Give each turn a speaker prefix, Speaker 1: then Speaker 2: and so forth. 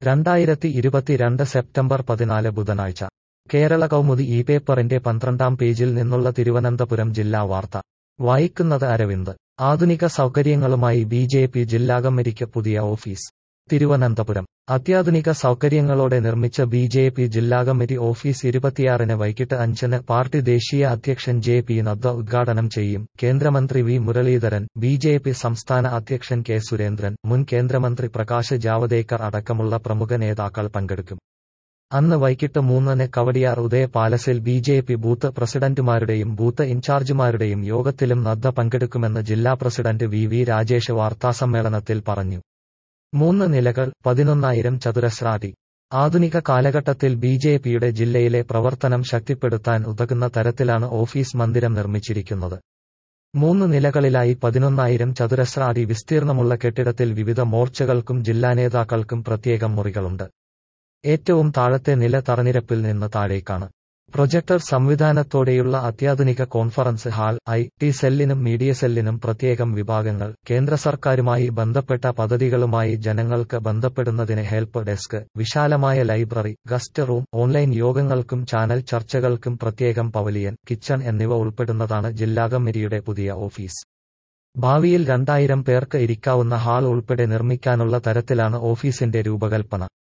Speaker 1: രണ്ടായിരത്തി ഇരുപത്തിരണ്ട് സെപ്റ്റംബർ പതിനാല് ബുധനാഴ്ച കേരള കൗമുദി ഈ പേപ്പറിന്റെ പന്ത്രണ്ടാം പേജിൽ നിന്നുള്ള തിരുവനന്തപുരം ജില്ലാ വാർത്ത വായിക്കുന്നത് അരവിന്ദ് ആധുനിക സൗകര്യങ്ങളുമായി ബി ജെ പി ജില്ലാ കമ്മിറ്റിക്ക് പുതിയ ഓഫീസ് തിരുവനന്തപുരം അത്യാധുനിക സൗകര്യങ്ങളോടെ നിർമ്മിച്ച ബി ജെ പി ജില്ലാ കമ്മിറ്റി ഓഫീസ് ഇരുപത്തിയാറിന് വൈകിട്ട് അഞ്ചിന് പാർട്ടി ദേശീയ അധ്യക്ഷൻ ജെ പി നദ്ദ ഉദ്ഘാടനം ചെയ്യും കേന്ദ്രമന്ത്രി V Muraleedharan B J P സംസ്ഥാന അധ്യക്ഷൻ കെ സുരേന്ദ്രൻ മുൻ കേന്ദ്രമന്ത്രി പ്രകാശ് ജാവദേക്കർ അടക്കമുള്ള പ്രമുഖ നേതാക്കൾ പങ്കെടുക്കും അന്ന് വൈകിട്ട് മൂന്നിന് കവടിയാർ ഉദയ പാലസിൽ ബി ജെ പി ബൂത്ത് പ്രസിഡന്റുമാരുടെയും ബൂത്ത് ഇൻചാർജുമാരുടെയും യോഗത്തിലും നദ്ദ പങ്കെടുക്കുമെന്ന് ജില്ലാ പ്രസിഡന്റ് വി വി രാജേഷ് വാർത്താസമ്മേളനത്തിൽ പറഞ്ഞു മൂന്ന് നിലകൾ പതിനൊന്നായിരം ചതുരശ്ര അടി ആധുനിക കാലഘട്ടത്തിൽ ബി ജെ പിയുടെ ജില്ലയിലെ പ്രവർത്തനം ശക്തിപ്പെടുത്താൻ ഉതകുന്ന തരത്തിലാണ് ഓഫീസ് മന്ദിരം നിർമ്മിച്ചിരിക്കുന്നത് മൂന്ന് നിലകളിലായി പതിനൊന്നായിരം ചതുരശ്ര അടി വിസ്തീർണമുള്ള കെട്ടിടത്തിൽ വിവിധ മോർച്ചകൾക്കും ജില്ലാ നേതാക്കൾക്കും പ്രത്യേകം മുറികളുണ്ട് ഏറ്റവും താഴത്തെ നില തറനിരപ്പിൽ നിന്ന് താഴേക്കാണ് പ്രൊജക്ടർ സംവിധാനത്തോടെയുള്ള അത്യാധുനിക കോൺഫറൻസ് ഹാൾ ഐ ടി സെല്ലിനും മീഡിയ സെല്ലിനും പ്രത്യേകം വിഭാഗങ്ങൾ കേന്ദ്ര സർക്കാരുമായി ബന്ധപ്പെട്ട പദ്ധതികളുമായി ജനങ്ങൾക്ക് ബന്ധപ്പെടുന്നതിന് ഹെൽപ്പ് ഡെസ്ക് വിശാലമായ ലൈബ്രറി ഗസ്റ്റ് റൂം ഓൺലൈൻ യോഗങ്ങൾക്കും ചാനൽ ചർച്ചകൾക്കും പ്രത്യേകം പവലിയൻ കിച്ചൺ എന്നിവ ഉൾപ്പെടുന്നതാണ് ജില്ലാ കമ്മിറ്റിയുടെ പുതിയ ഓഫീസ് ഭാവിയിൽ രണ്ടായിരം പേർക്ക് ഇരിക്കാവുന്ന ഹാൾ ഉൾപ്പെടെ നിർമ്മിക്കാനുള്ള തരത്തിലാണ് ഓഫീസിന്റെ രൂപകൽപ്പന